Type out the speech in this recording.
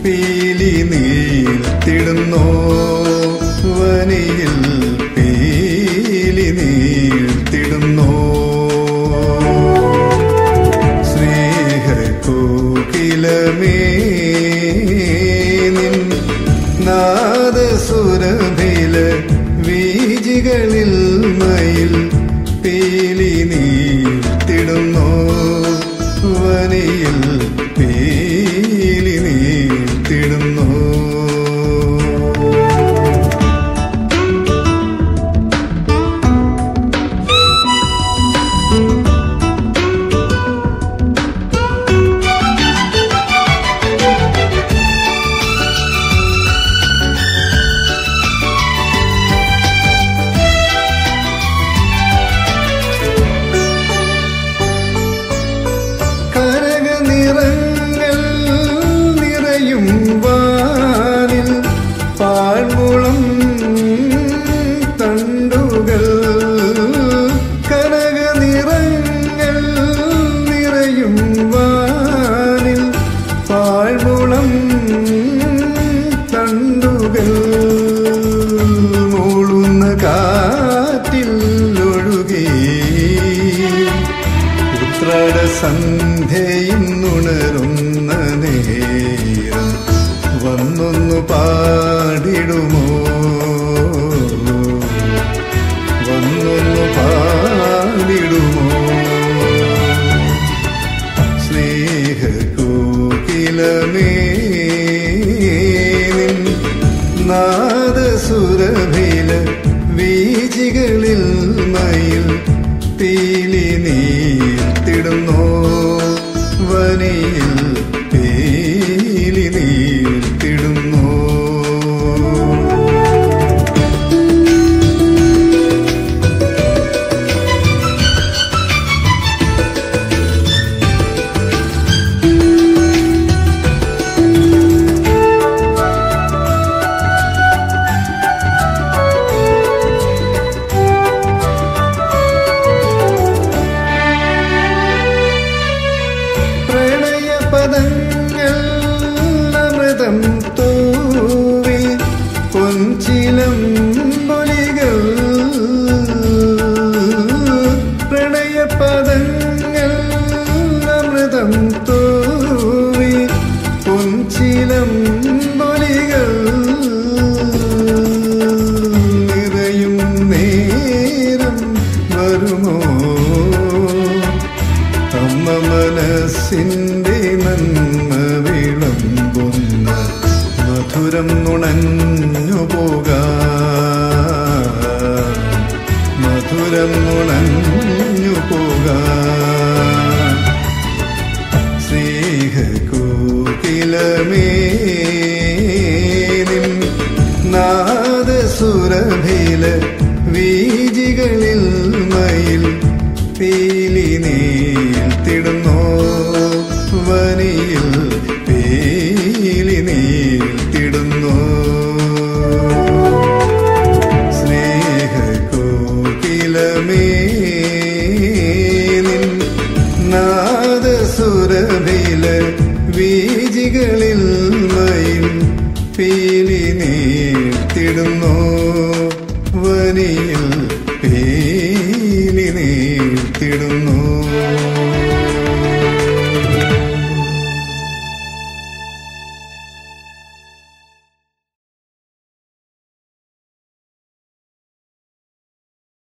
പീലി നീർത്തിടുന്നോ വനിയിൽ പീലി നീർത്തിടുന്നോ സ്നേഹക്കോകിലമേ നിൻ നാദസുരഭില വീജികളിൽ മയിൽ പീലി നീർത്തിടുന്നോ വനിയിൽ പീലി നീർത്തിടുന്നോ കരക നിറങ്ങൾ നിറയും വാനിൽ പാഴ്മുളം തണ്ടുകൾ കനക നിറങ്ങൾ നിറയും വാനിൽ പാഴ്മുളം തണ്ടുകൾ മൂളുന്ന കാറ്റിൽ ഒഴുകി ഉത്രാട സന്ധ്യയിന്നുണരുന്ന നേരം വന്നൊന്നു പാടിടുമോ വന്നൊന്നു പാടിടുമോ സ്നേഹകൂകിലമേ നിൻ നാദസുരഭില വീജികളിൽ മയിൽ പീലി നീർത്തിടുന്നോ വനിയിൽ പീലി നീർത്തിടുന്നോ പ്രണയപദങ്ങൾ അമൃതം തൂവി പൊഞ്ചിലം പൊലികൾ പ്രണയപദങ്ങൾ അമൃതം തൂവി പൊഞ്ചിലം പൊലികൾ നിറയും നേരം വരുമോ അമ്മ മനസ്സിന്റെ നന്മ വിളമ്പുന്ന മധുരം നുണഞ്ഞു പോകാ മധുരം നുണഞ്ഞു പോകാ സ്നേഹകൂകിലമേ നിൻ നാദസുരഭില വീജികളിൽ മയിൽ പീലി നീർത്തിടുന്നോ വനിയിൽ പീലി നീർത്തിടുന്നോ സ്നേഹകൂകിലമേ നിൻ നാദസുരഭില വീജികളിൽ മയിൽ പീലി നീർത്തിടുന്നോ വനിയിൽ പീലി നീർത്തിടുന്നു